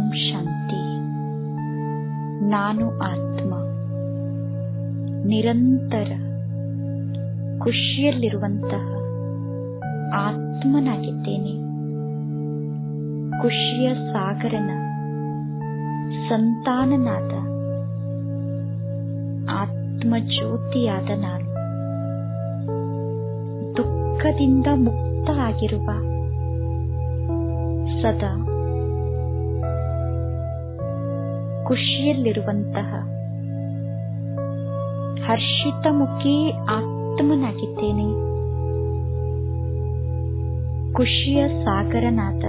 ಶಾಂತಿ ನಾನು ಆತ್ಮ ನಿರಂತರ ಖುಷಿಯಲ್ಲಿರುವಂತಹ ಆತ್ಮನಾಗಿದ್ದೇನೆ ಖುಷಿಯ ಸಾಗರನ ಸಂತಾನನಾದ ಆತ್ಮ ಜ್ಯೋತಿಯಾದ ನಾನು ದುಃಖದಿಂದ ಮುಕ್ತ ಆಗಿರುವ ಸದಾ ಖುಷಿಯಲ್ಲಿರುವಂತಹ ಹರ್ಷಿತಮುಖಿ ಆತ್ಮನಾಗಿದ್ದೇನೆ ಖುಷಿಯ ಸಾಗರನಾದ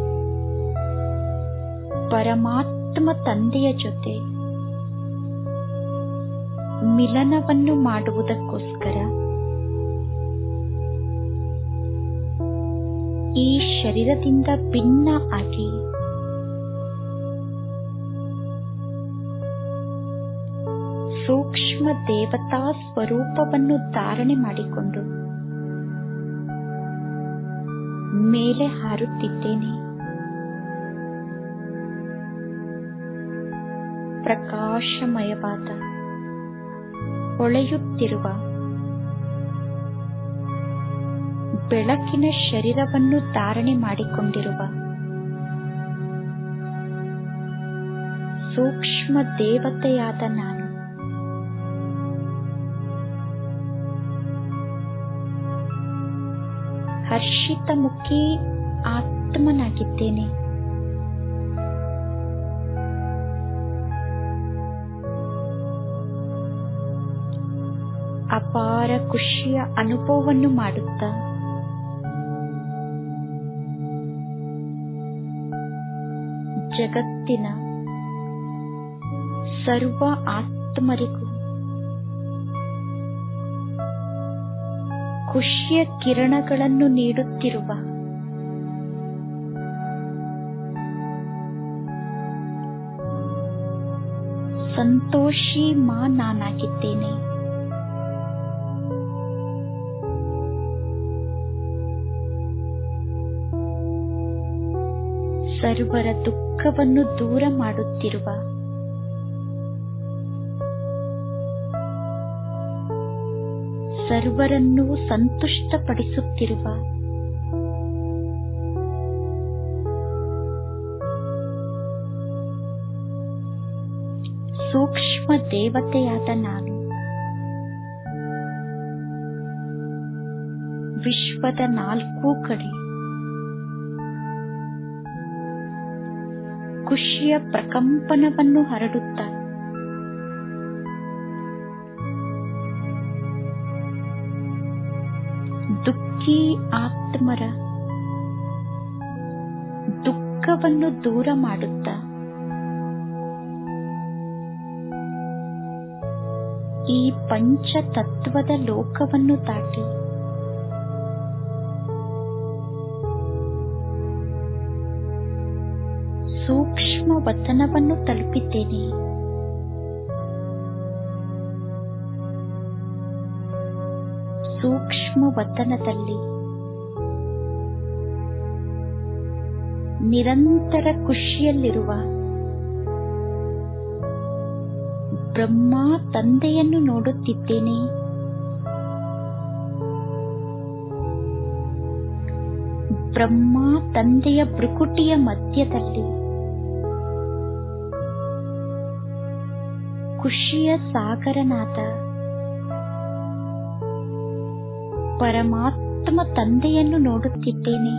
ಪರಮಾತ್ಮ ತಂದೆಯ ಜೊತೆ ಮಿಲನವನ್ನು ಮಾಡುವುದಕ್ಕೋಸ್ಕರ ಈ ಶರೀರದಿಂದ ಭಿನ್ನ ಆಗಿ ಸೂಕ್ಷ್ಮ ದೇವತಾ ಸ್ವರೂಪವನ್ನು ಧಾರಣೆ ಮಾಡಿಕೊಂಡು ಮೇಲೆ ಹಾರುತ್ತಿದ್ದೇನೆ ಪ್ರಕಾಶಮಯವಾದ ಹೊಳೆಯುತ್ತಿರುವ ಬೆಳಕಿನ ಶರೀರವನ್ನು ಧಾರಣೆ ಮಾಡಿಕೊಂಡಿರುವ ಸೂಕ್ಷ್ಮ ದೇವತೆಯಾದ ನಾನು ಹರ್ಷಿತಮುಖಿ ಆತ್ಮನಾಗಿದ್ದೇನೆ ಅಪಾರ ಖುಷಿಯ ಅನುಭವವನ್ನು ಮಾಡುತ್ತಾ ಜಗತ್ತಿನ ಸರ್ವ ಆತ್ಮರಿಗೂ ಖುಷಿಯ ಕಿರಣಗಳನ್ನು ನೀಡುತ್ತಿರುವ ಸಂತೋಷಿ ಮಾ ನಾನಾಗಿದ್ದೇನೆ ಸರ್ವರ ದುಃಖವನ್ನು ದೂರ ಮಾಡುತ್ತಿರುವ ಸರ್ವರನ್ನೂ ಸಂತುಷ್ಟಪಡಿಸುತ್ತಿರುವ ಸೂಕ್ಷ್ಮ ದೇವತೆಯಾದ ನಾನು ವಿಶ್ವದ ನಾಲ್ಕೂ ಕಡೆ ಖುಷಿಯ ಪ್ರಕಂಪನವನ್ನು ಹರಡುತ್ತಾ ದುಃಖಿ ಆತ್ಮರ ದುಃಖವನ್ನು ದೂರ ಮಾಡುತ್ತಾ ಈ ಪಂಚತತ್ವದ ಲೋಕವನ್ನು ದಾಟಿ ಸೂಕ್ಷ್ಮ ವತನವನ್ನು ತಲುಪಿದ್ದೇನೆ ಸೂಕ್ಷ್ಮ ವತನದಲ್ಲಿ ನಿರಂತರ ಖುಷಿಯಲ್ಲಿರುವ ಬ್ರಹ್ಮ ತಂದೆಯನ್ನು ನೋಡುತ್ತಿದ್ದೇನೆ ಬ್ರಹ್ಮ ತಂದೆಯ ಭೃಕುಟಿಯ ಮಧ್ಯದಲ್ಲಿ ಖುಷಿಯ ಸಾಗರನಾದ ಪರಮಾತ್ಮ ತಂದೆಯನ್ನು ನೋಡುತ್ತಿದ್ದೇನೆ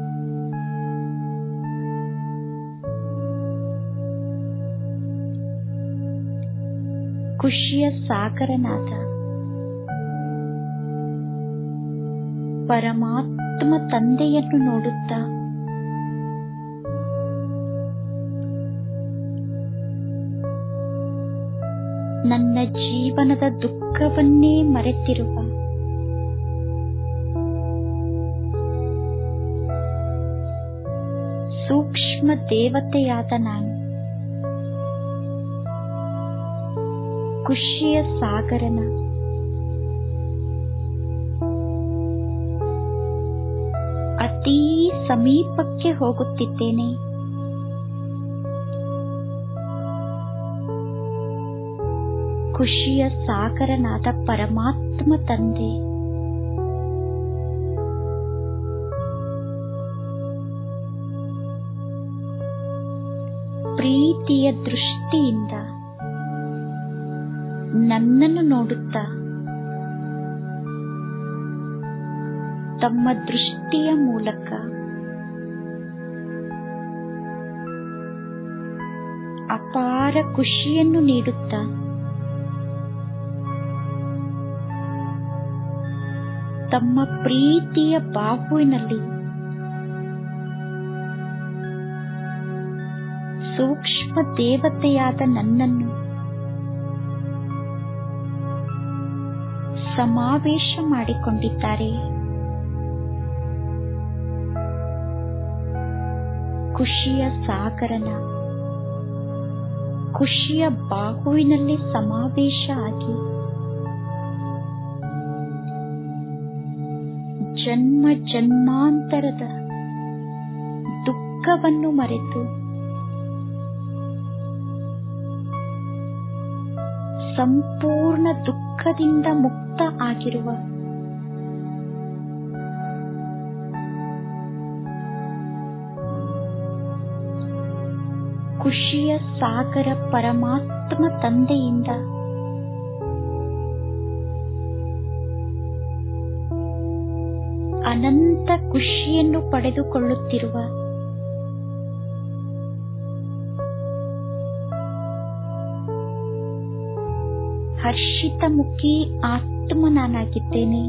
ಖುಷಿಯ ಸಾಗರನಾದ ಪರಮಾತ್ಮ ತಂದೆಯನ್ನು ನೋಡುತ್ತಾ ನನ್ನ ಜೀವನದ ದುಃಖವನ್ನೇ ಮರೆತಿರುವ ಸೂಕ್ಷ್ಮ ದೇವತೆಯಾದ ನಾನು ಖುಷಿಯ ಸಾಗರನ ಅತೀ ಸಮೀಪಕ್ಕೆ ಹೋಗುತ್ತಿದ್ದೇನೆ ಖುಷಿಯ ಸಾಗರನಾದ ಪರಮಾತ್ಮ ತಂದೆ ಪ್ರೀತಿಯ ದೃಷ್ಟಿಯಿಂದ ನನ್ನನ್ನು ನೋಡುತ್ತಾ ತಮ್ಮ ದೃಷ್ಟಿಯ ಮೂಲಕ ಅಪಾರ ಖುಷಿಯನ್ನು ನೀಡುತ್ತಾ ತಮ್ಮ ಪ್ರೀತಿಯ ಬಾಹುವಿನಲ್ಲಿ ಸೂಕ್ಷ್ಮ ದೇವತೆಯಾದ ನನ್ನನ್ನು ಸಮಾವೇಶ ಮಾಡಿಕೊಂಡಿದ್ದಾರೆ ಖುಷಿಯ ಸಾಗರನ ಖುಷಿಯ ಬಾಹುವಿನಲ್ಲಿ ಸಮಾವೇಶ ಆಗಿ ಜನ್ಮ ಜನ್ಮಾಂತರದ ದುಃಖವನ್ನು ಮರೆತು ಸಂಪೂರ್ಣ ದುಃಖದಿಂದ ಮುಕ್ತ ಆಗಿರುವ ಖುಷಿಯ ಸಾಗರ ಪರಮಾತ್ಮ ತಂದೆಯಿಂದ ಅನಂತ ಖುಷಿಯನ್ನು ಪಡೆದುಕೊಳ್ಳುತ್ತಿರುವ ಹರ್ಷಿತ ಮುಖಿ ಆತ್ಮ ನಾನಾಗಿದ್ದೇನೆ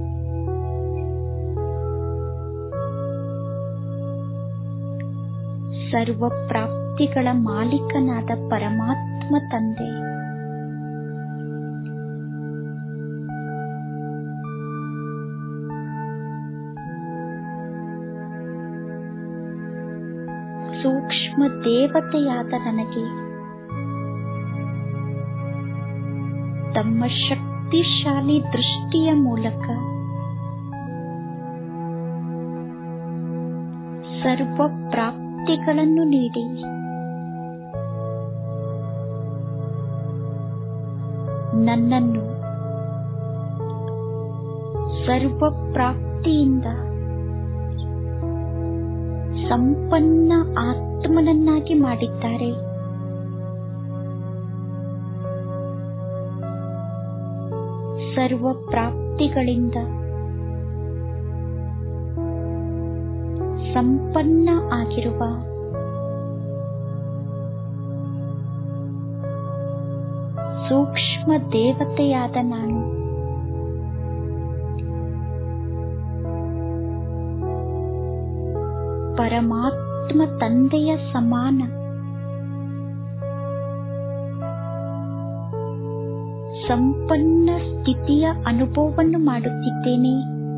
ಸರ್ವ ಪ್ರಾಪ್ತಿಗಳ ಮಾಲೀಕನಾದ ಪರಮಾತ್ಮ ತಂದೆ ಸೂಕ್ಷ್ಮ ದೇವತೆಯಾದ ನನಗೆ ತಮ್ಮ ಶಕ್ತಿಶಾಲಿ ದೃಷ್ಟಿಯ ಮೂಲಕ ಸರ್ವ ಪ್ರಾಪ್ತಿಗಳನ್ನು ನೀಡಿ ನನ್ನನ್ನು ಸರ್ವ ಪ್ರಾಪ್ತಿಯಿಂದ ಸಂಪನ್ನ ಆತ್ಮನನ್ನಾಗಿ ಮಾಡಿದ್ದಾರೆ ಸರ್ವ ಪ್ರಾಪ್ತಿಗಳಿಂದ ಸಂಪನ್ನ ಆಗಿರುವ ಸೂಕ್ಷ್ಮ ದೇವತೆಯಾದ ನಾನು ಪರಮಾತ್ಮ ತಂದೆಯ ಸಮಾನ ಸಂಪನ್ನ ಸ್ಥಿತಿಯ ಅನುಭವವನ್ನು ಮಾಡುತ್ತಿದ್ದೇನೆ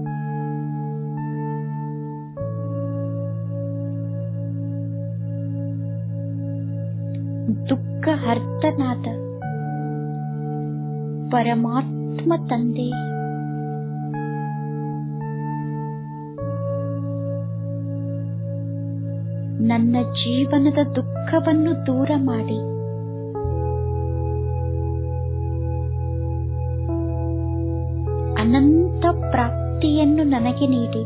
ದುಃಖ ಹರ್ತನಾದ ಪರಮಾತ್ಮ ತಂದೆ ನನ್ನ ಜೀವನದ ದುಃಖವನ್ನು ದೂರ ಮಾಡಿ ಅನಂತ ಪ್ರಾಪ್ತಿಯನ್ನು ನನಗೆ ನೀಡಿ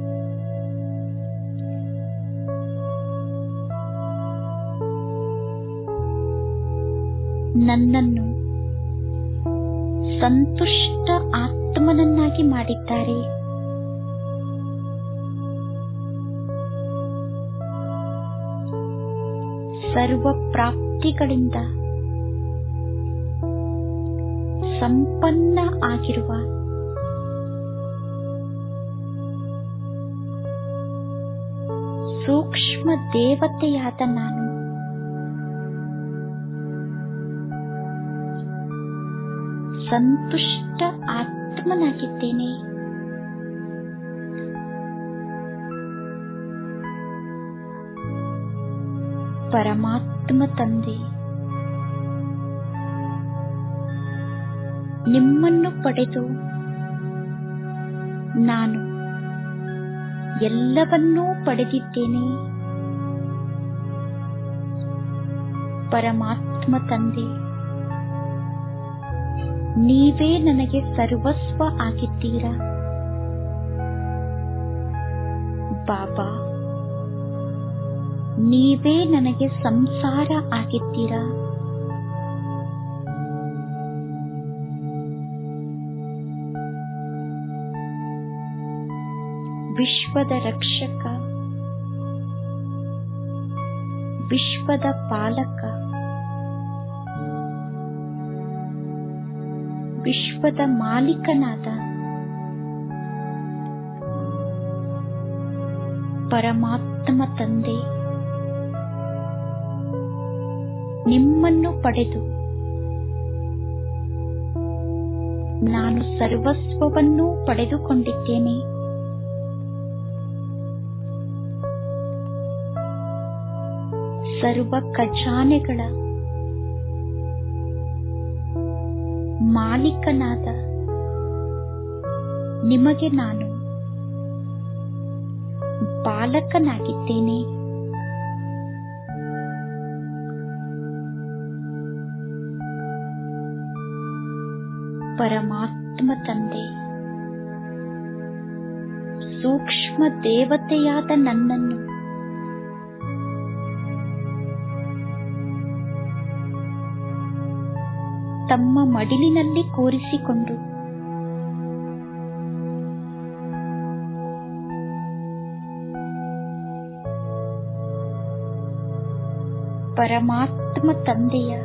ನನ್ನನ್ನು ಸಂತುಷ್ಟ ಆತ್ಮನನ್ನಾಗಿ ಮಾಡಿದ್ದಾರೆ ಸರ್ವ ಪ್ರಾಪ್ತಿಗಳಿಂದ ಸಂಪನ್ನ ಆಗಿರುವ ಸೂಕ್ಷ್ಮ ದೇವತೆಯಾದ ನಾನು ಸಂತುಷ್ಟ ಆತ್ಮನಾಗಿದ್ದೇನೆ ಪರಮಾತ್ಮ ತಂದೆ ನಿಮ್ಮನ್ನು ಪಡೆದು ನಾನು ಎಲ್ಲವನ್ನೂ ಪಡೆದಿದ್ದೇನೆ ಪರಮಾತ್ಮ ತಂದೆ ನೀವೇ ನನಗೆ ಸರ್ವಸ್ವ ಆಗಿದ್ದೀರಾ ಬಾಬಾ ನೀವೇ ನನಗೆ ಸಂಸಾರ ಆಗಿದ್ದೀರಾ ವಿಶ್ವದ ರಕ್ಷಕ ವಿಶ್ವದ ಪಾಲಕ ವಿಶ್ವದ ಮಾಲೀಕನಾದ ಪರಮಾತ್ಮ ತಂದೆ ನಿಮ್ಮನ್ನು ಪಡೆದು ನಾನು ಸರ್ವಸ್ವವನ್ನೂ ಪಡೆದುಕೊಂಡಿದ್ದೇನೆ ಸರ್ವ ಖಜಾನೆಗಳ ಮಾಲೀಕನಾದ ನಿಮಗೆ ನಾನು ಬಾಲಕನಾಗಿದ್ದೇನೆ ಪರಮಾತ್ಮ ತಂದೆ ಸೂಕ್ಷ್ಮ ದೇವತೆಯಾದ ನನ್ನನ್ನು ತಮ್ಮ ಮಡಿಲಿನಲ್ಲಿ ಕೂರಿಸಿಕೊಂಡು ಪರಮಾತ್ಮ ತಂದೆಯ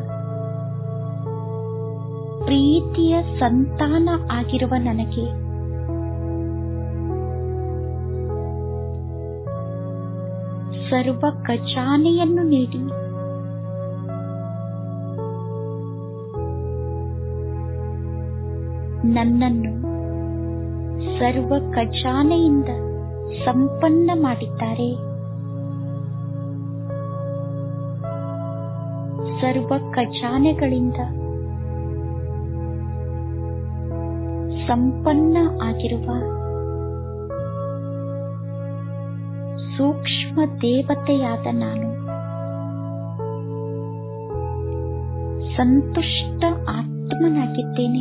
ಪ್ರೀತಿಯ ಸಂತಾನ ಆಗಿರುವ ನನಗೆ ಸರ್ವ ಖಜಾನೆಯನ್ನು ನೀಡಿ ನನ್ನನ್ನು ಸರ್ವ ಖಜಾನೆಯಿಂದ ಸಂಪನ್ನ ಮಾಡಿದ್ದಾರೆ ಸರ್ವ ಖಜಾನೆಗಳಿಂದ ಸಂಪನ್ನ ಆಗಿರುವ ಸೂಕ್ಷ್ಮ ದೇವತೆಯಾದ ನಾನು ಸಂತುಷ್ಟ ಆತ್ಮನಾಗಿದ್ದೇನೆ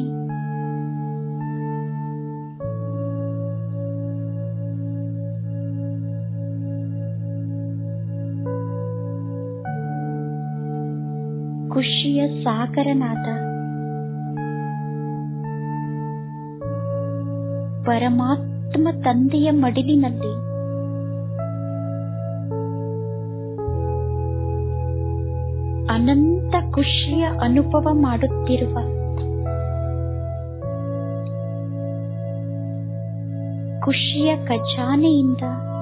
ಖುಷಿಯ ಸಾಗರನಾದ ಪರಮಾತ್ಮ ತಂದೆಯ ಮಡಿಲಿನಲ್ಲಿ ಅನಂತ ಖುಷಿಯ ಅನುಭವ ಮಾಡುತ್ತಿರುವ ಖುಷಿಯ ಖಜಾನೆಯಿಂದ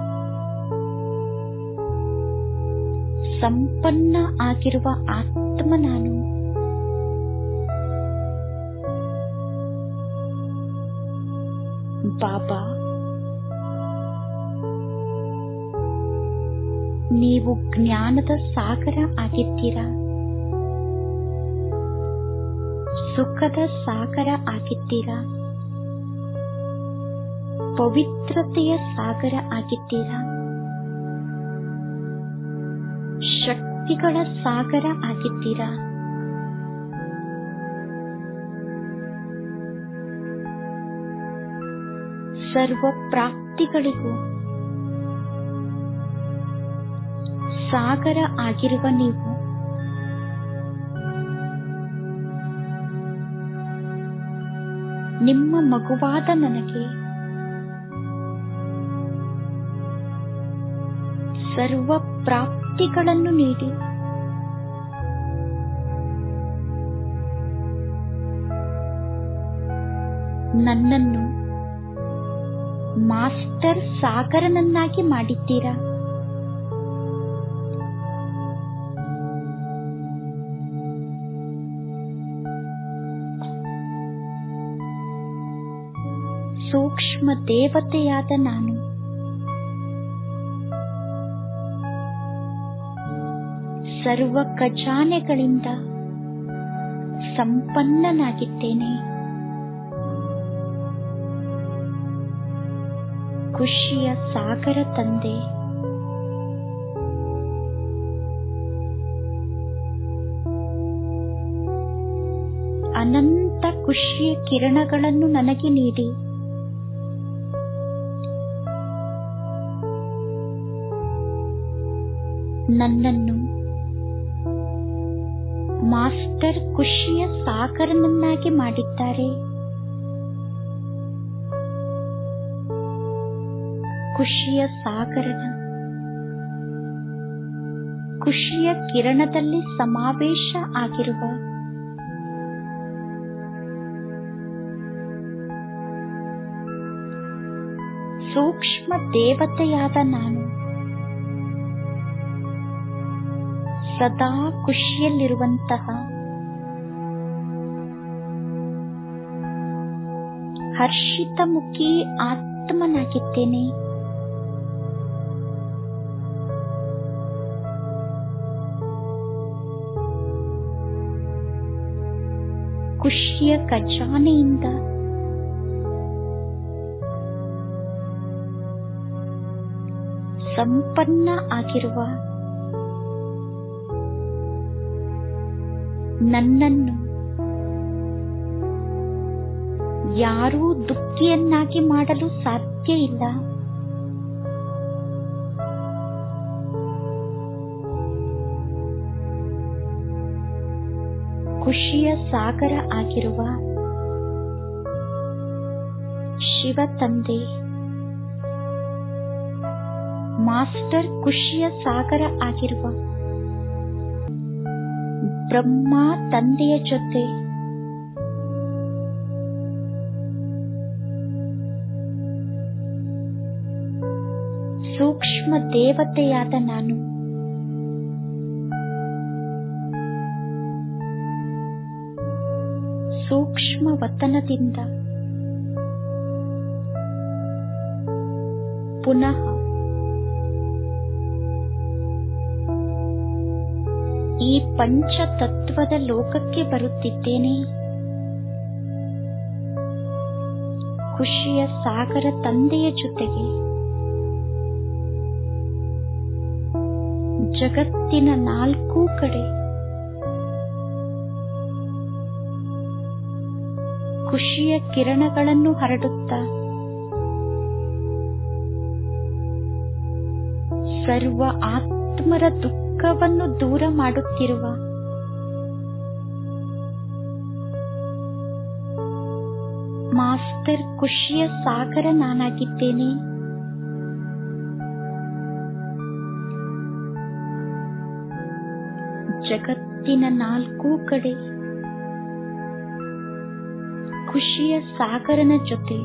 ಸಂಪನ್ನ ಆಗಿರುವ ಆತ್ಮ ನಾನು ಬಾಬಾ ನೀವು ಜ್ಞಾನದ ಸಾಗರ ಆಗಿದ್ದೀರಾ ಸುಖದ ಸಾಗರ ಆಗಿದ್ದೀರಾ ಪವಿತ್ರತೆಯ ಸಾಗರ ಆಗಿದ್ದೀರಾ ಶಕ್ತಿಗಳ ಸಾಗರ ಆಗಿದ್ದೀರಾ ಸರ್ವ ಪ್ರಾಪ್ತಿಗಳಿಗೂ ಸಾಗರ ಆಗಿರುವ ನೀವು ನಿಮ್ಮ ಮಗುವಾದ ನನಗೆ ಸರ್ವ ಪ್ರಾಪ್ತಿಗಳನ್ನು ನೀಡಿ ನನ್ನನ್ನು ಮಾಸ್ಟರ್ ಸಾಗರನನ್ನಾಗಿ ಮಾಡಿದ್ದೀರಾ ಸೂಕ್ಷ್ಮ ದೇವತೆಯಾದ ನಾನು ಸರ್ವ ಖಜಾನೆಗಳಿಂದ ಸಂಪನ್ನನಾಗಿದ್ದೇನೆ ಖುಷಿಯ ಸಾಗರ ತಂದೆ ಅನಂತ ಖುಷಿಯ ಕಿರಣಗಳನ್ನು ನನಗೆ ನೀಡಿ ನನ್ನನ್ನು ಮಾಸ್ಟರ್ ಖುಷಿಯ ಸಾಗರನನ್ನಾಗಿ ಮಾಡಿದ್ದಾರೆ ಖುಷಿಯ ಸಾಗರನ ಖುಷಿಯ ಕಿರಣದಲ್ಲಿ ಸಮಾವೇಶ ಆಗಿರುವ ಸೂಕ್ಷ್ಮ ದೇವತೆಯಾದ ನಾನು ಸದಾ ಖುಷಿಯಲ್ಲಿರುವಂತಹ ಹರ್ಷಿತಮುಖಿ ಆತ್ಮನಾಗಿದ್ದೇನೆ ಖುಷಿಯ ಖಜಾನೆಯಿಂದ ಸಂಪನ್ನ ಆಗಿರುವ ನನ್ನನ್ನು ಯಾರೂ ದುಃಖಿಯನ್ನಾಗಿ ಮಾಡಲು ಸಾಧ್ಯ ಇಲ್ಲ ಖುಷಿಯ ಸಾಗರ ಆಗಿರುವ ಶಿವ ತಂದೆ ಮಾಸ್ಟರ್ ಖುಷಿಯ ಸಾಗರ ಆಗಿರುವ ಬ್ರಹ್ಮ ತಂದೆಯ ಜೊತೆ ಸೂಕ್ಷ್ಮ ದೇವತೆಯಾದ ನಾನು ಸೂಕ್ಷ್ಮ ವತನದಿಂದ ಪುನಃ ಈ ಪಂಚ ತತ್ವದ ಲೋಕಕ್ಕೆ ಬರುತ್ತಿದ್ದೇನೆ ಖುಷಿಯ ಸಾಗರ ತಂದೆಯ ಜೊತೆಗೆ ಜಗತ್ತಿನ ನಾಲ್ಕೂ ಕಡೆ ಖುಷಿಯ ಕಿರಣಗಳನ್ನು ಹರಡುತ್ತಾ ಸರ್ವ ಆತ್ಮರ ದುಃಖವನ್ನು ದೂರ ಮಾಡುತ್ತಿರುವ ಮಾಸ್ಟರ್ ಖುಷಿಯ ಸಾಗರ ನಾನಾಗಿದ್ದೇನೆ ಜಗತ್ತಿನ ನಾಲ್ಕೂ ಕಡೆ ಖುಷಿಯ ಸಾಗರನ ಜೊತೆ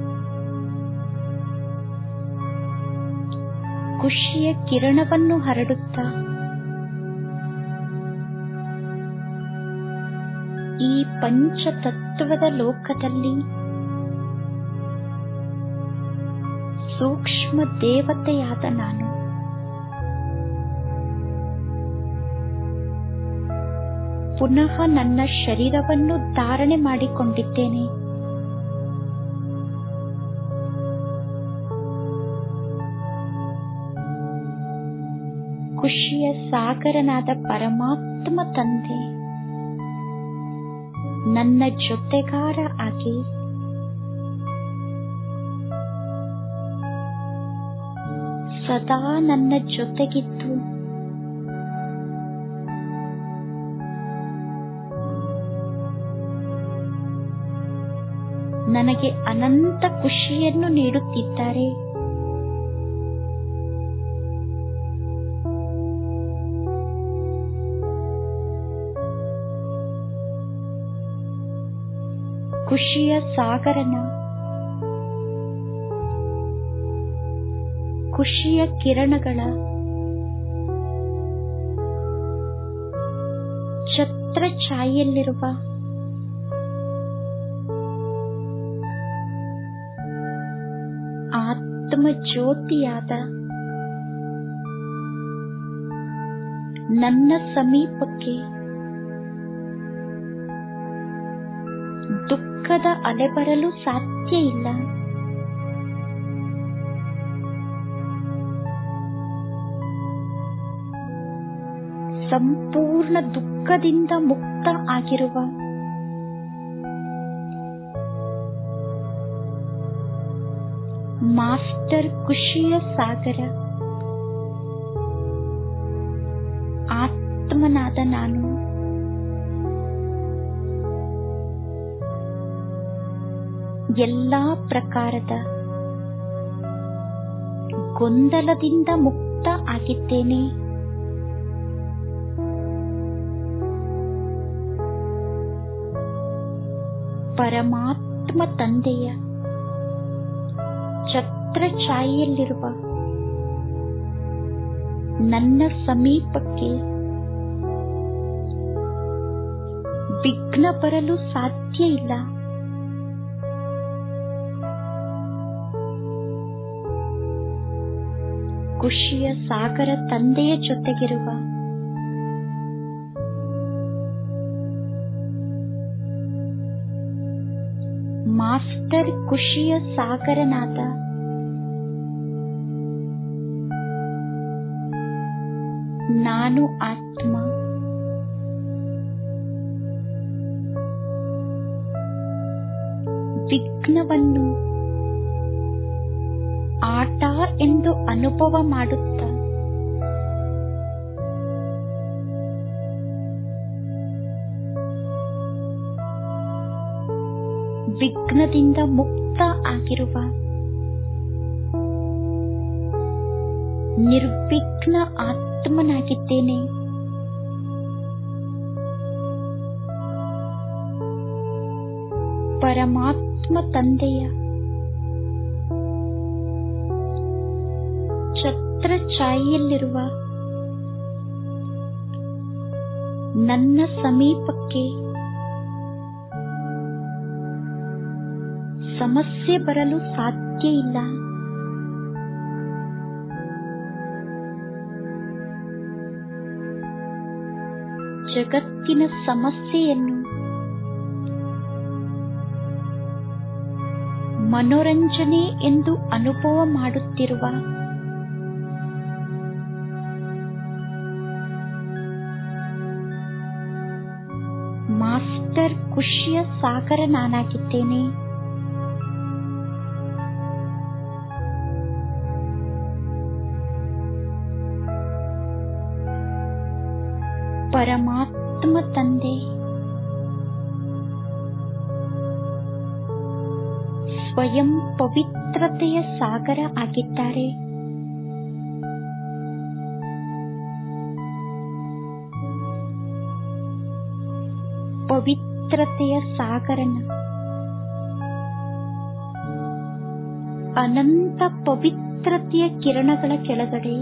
ಖುಷಿಯ ಕಿರಣವನ್ನು ಹರಡುತ್ತಾ ಈ ಪಂಚತತ್ವದ ಲೋಕದಲ್ಲಿ ಸೂಕ್ಷ್ಮ ದೇವತೆಯಾದ ನಾನು ಪುನಃ ನನ್ನ ಶರೀರವನ್ನು ಧಾರಣೆ ಮಾಡಿಕೊಂಡಿದ್ದೇನೆ ಖುಷಿಯ ಸಾಗರನಾದ ಪರಮಾತ್ಮ ತಂದೆ ನನ್ನ ಜೊತೆಗಾರ ಆಗಿ ಸದಾ ನನ್ನ ಜೊತೆಗಿದ್ದು ನನಗೆ ಅನಂತ ಖುಷಿಯನ್ನು ನೀಡುತ್ತಿದ್ದಾರೆ ಖುಷಿಯ ಸಾಗರನ ಖುಷಿಯ ಕಿರಣಗಳ ಛತ್ರ ಛಾಯೆಯಲ್ಲಿರುವ ಆತ್ಮ ಜ್ಯೋತಿಯಾದ ನನ್ನ ಸಮೀಪಕ್ಕೆ ದುಃಖದ ಅಲೆ ಬರಲು ಸಾಧ್ಯ ಇಲ್ಲ ಸಂಪೂರ್ಣ ದುಃಖದಿಂದ ಮುಕ್ತ ಆಗಿರುವ ಮಾಸ್ಟರ್ ಖುಷಿಯ ಸಾಗರ ಆತ್ಮನಾದ ನಾನು ಎಲ್ಲಾ ಪ್ರಕಾರದ ಗೊಂದಲದಿಂದ ಮುಕ್ತ ಆಗಿದ್ದೇನೆ ಪರಮಾತ್ಮ ತಂದೆಯ ಛತ್ರಛಾಯೆಯಲ್ಲಿರುವ ನನ್ನ ಸಮೀಪಕ್ಕೆ ವಿಘ್ನ ಬರಲು ಸಾಧ್ಯ ಇಲ್ಲ ಖುಷಿಯ ಸಾಗರ ತಂದೆಯ ಜೊತೆಗಿರುವ ಮಾಸ್ಟರ್ ಖುಷಿಯ ಸಾಗರನಾದ ನಾನು ಆತ್ಮ ವಿಘ್ನವನ್ನು ಆಟ ಎಂದು ಅನುಭವ ಮಾಡುತ್ತ ವಿಘ್ನದಿಂದ ಮುಕ್ತ ಆಗಿರುವ ನಿರ್ವಿಘ್ನ ಆತ್ಮನಾಗಿದ್ದೇನೆ ಪರಮಾತ್ಮ ತಂದೆಯ ಛತ್ರಛಾಯೆಯಲ್ಲಿರುವ ನನ್ನ ಸಮೀಪಕ್ಕೆ ಸಮಸ್ಯೆ ಬರಲು ಸಾಧ್ಯ ಇಲ್ಲ ಜಗತ್ತಿನ ಸಮಸ್ಯೆಯನ್ನು ಮನೋರಂಜನೆ ಎಂದು ಅನುಭವ ಮಾಡುತ್ತಿರುವ ಮಾಸ್ಟರ್ ಖುಷಿಯ ಸಾಗರ ನಾನಾಗಿದ್ದೇನೆ ಪರಮಾತ್ಮ ತಂದೆ ಸ್ವಯಂ ಪವಿತ್ರತೆಯ ಸಾಗರ ಆಗಿದ್ದಾರೆ ಪವಿತ್ರತೆಯ ಸಾಗರನ ಅನಂತ ಪವಿತ್ರತೆಯ ಕಿರಣಗಳ ಕೆಳಗಡೆ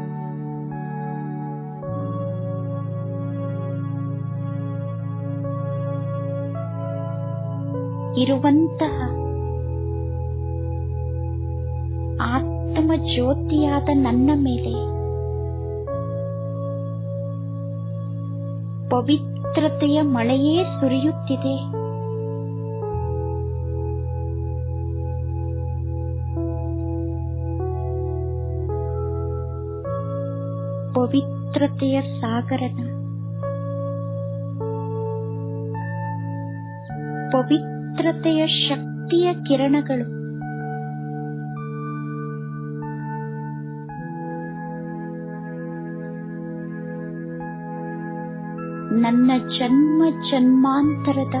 ಇರುವಂತಹ ಆತ್ಮ ಜ್ಯೋತಿಯಾದ ನನ್ನ ಮೇಲೆ ಪವಿತ್ರತೆಯ ಮಳೆಯೇ ಸುರಿಯುತ್ತಿದೆ ಪವಿತ್ರತೆಯ ಸಾಗರನ ಪವಿತ್ರತೆಯ ಶಕ್ತಿಯ ಕಿರಣಗಳು ನನ್ನ ಜನ್ಮ ಜನ್ಮಾಂತರದ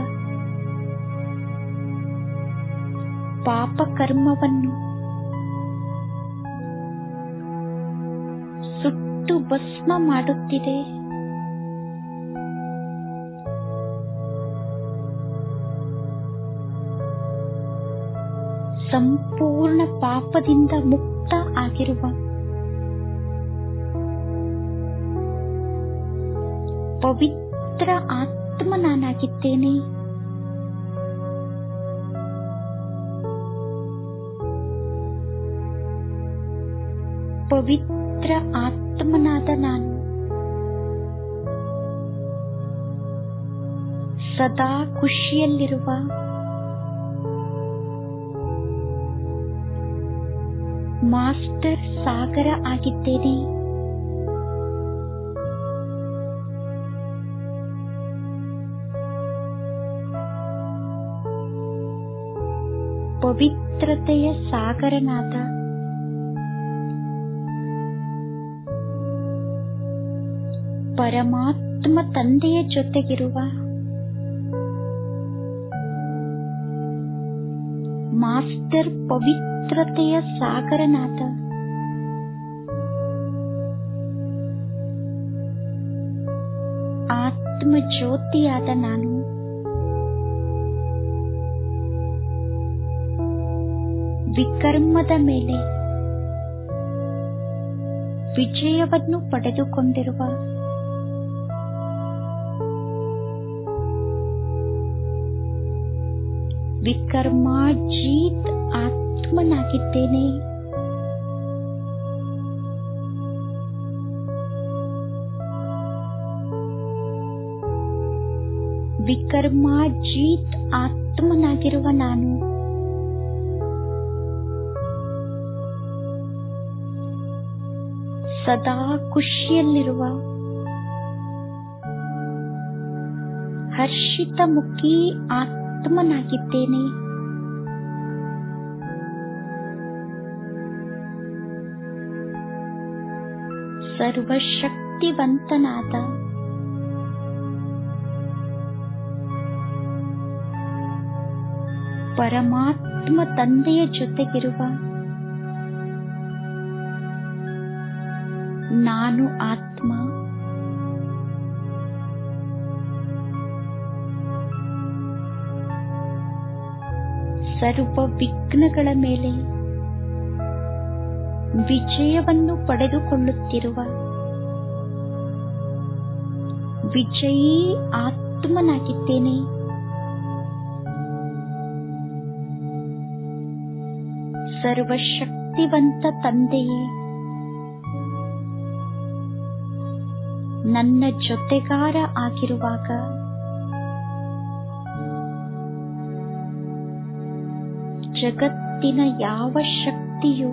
ಪಾಪ ಕರ್ಮವನ್ನು ಸುಟ್ಟು ಭಸ್ಮ ಮಾಡುತ್ತಿದೆ ಸಂಪೂರ್ಣ ಪಾಪದಿಂದ ಮುಕ್ತ ಆಗಿರುವ ಪವಿತ್ರ ಆತ್ಮ ನಾನಾಗಿದ್ದೇನೆ ಪವಿತ್ರ ಆತ್ಮನಾದ ನಾನು ಸದಾ ಖುಷಿಯಲ್ಲಿರುವ ಮಾಸ್ಟರ್ ಸಾಗರ ಆಗಿದ್ದೇನೆ ಪವಿತ್ರ ಪವಿತ್ರತೆಯ ಸಾಗರನಾದ ಪರಮಾತ್ಮ ತಂದೆಯ ಜೊತೆಗಿರುವ ಮಾಸ್ಟರ್ ಪವಿತ್ರತೆಯ ಸಾಗರನಾದ ಆತ್ಮ ಜ್ಯೋತಿಯಾದ ನಾನು ವಿಕರ್ಮದ ಮೇಲೆ ವಿಜಯವನ್ನು ಪಡೆದುಕೊಂಡಿರುವ ವಿಕರ್ಮಾಜೀತ್ ಆತ್ಮನಾಗಿದ್ದೇನೆ ವಿಕರ್ಮಾಜೀತ್ ಆತ್ಮನಾಗಿರುವ ನಾನು ಸದಾ ಖುಷಿಯಲ್ಲಿರುವ ಹರ್ಷಿತ ಮುಖಿ ಆತ್ಮನಾಗಿದ್ದೇನೆ ಸರ್ವಶಕ್ತಿವಂತನಾದ ಪರಮಾತ್ಮ ತಂದೆಯ ಜೊತೆಗಿರುವ ನಾನು ಆತ್ಮ ಸರ್ವ ವಿಘ್ನಗಳ ಮೇಲೆ ವಿಜಯವನ್ನು ಪಡೆದುಕೊಳ್ಳುತ್ತಿರುವ ವಿಜಯೀ ಆತ್ಮನಾಗಿದ್ದೇನೆ ಸರ್ವಶಕ್ತಿವಂತ ತಂದೆಯೇ ನನ್ನ ಜೊತೆಗಾರ ಆಗಿರುವಾಗ ಜಗತ್ತಿನ ಯಾವ ಶಕ್ತಿಯು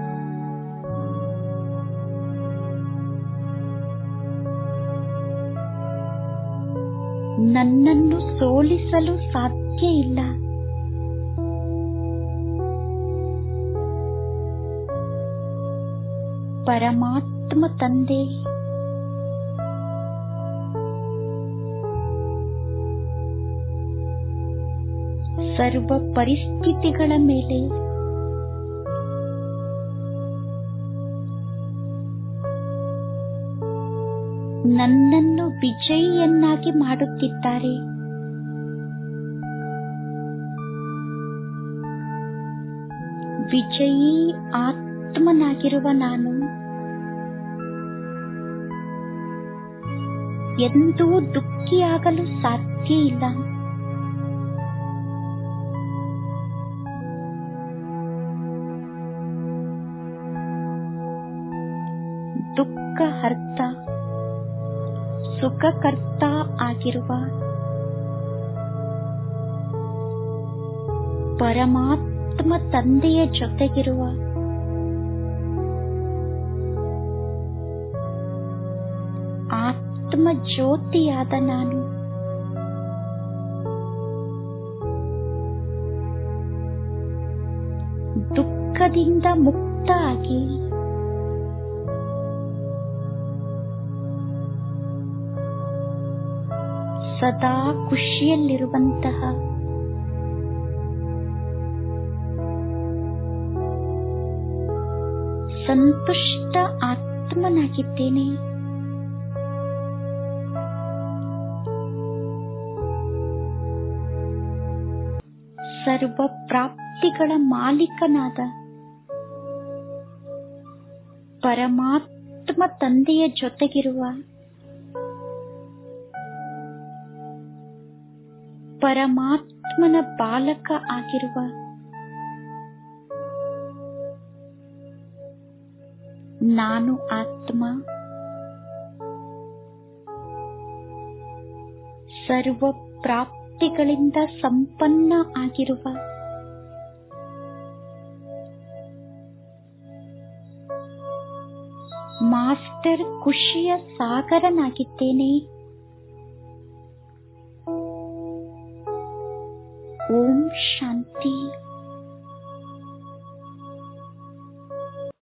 ನನ್ನನ್ನು ಸೋಲಿಸಲು ಸಾಧ್ಯ ಇಲ್ಲ ಪರಮಾತ್ಮ ತಂದೆ ಸರ್ವ ಪರಿಸ್ಥಿತಿಗಳ ಮೇಲೆ ನನ್ನನ್ನು ವಿಜಯಿಯನ್ನಾಗಿ ಮಾಡುತ್ತಿದ್ದಾರೆ ವಿಜಯೀ ಆತ್ಮನಾಗಿರುವ ನಾನು ಎಂದೂ ದುಃಖಿಯಾಗಲು ಸಾಧ್ಯ ಇಲ್ಲ ದುಃಖಹರ್ತ ಸುಖಕರ್ತ ಆಗಿರುವ ಪರಮಾತ್ಮ ತಂದೆಯ ಜೊತೆಗಿರುವ ಆತ್ಮ ಜ್ಯೋತಿಯಾದ ನಾನು ದುಃಖದಿಂದ ಮುಕ್ತ ಆಗಿ ಸದಾ ಖುಷಿಯಲ್ಲಿರುವಂತಹ ಸಂತುಷ್ಟ ಆತ್ಮನಾಗಿದ್ದೇನೆ ಸರ್ವ ಪ್ರಾಪ್ತಿಗಳ ಮಾಲೀಕನಾದ ಪರಮಾತ್ಮ ತಂದೆಯ ಜೊತೆಗಿರುವ ಪರಮಾತ್ಮನ ಬಾಲಕ ಆಗಿರುವ ನಾನು ಆತ್ಮ ಸರ್ವ ಪ್ರಾಪ್ತಿಗಳಿಂದ ಸಂಪನ್ನ ಆಗಿರುವ ಮಾಸ್ಟರ್ ಖುಷಿಯ ಸಾಗರನಾಗಿದ್ದೇನೆ ಓಂ ಶಾಂತಿ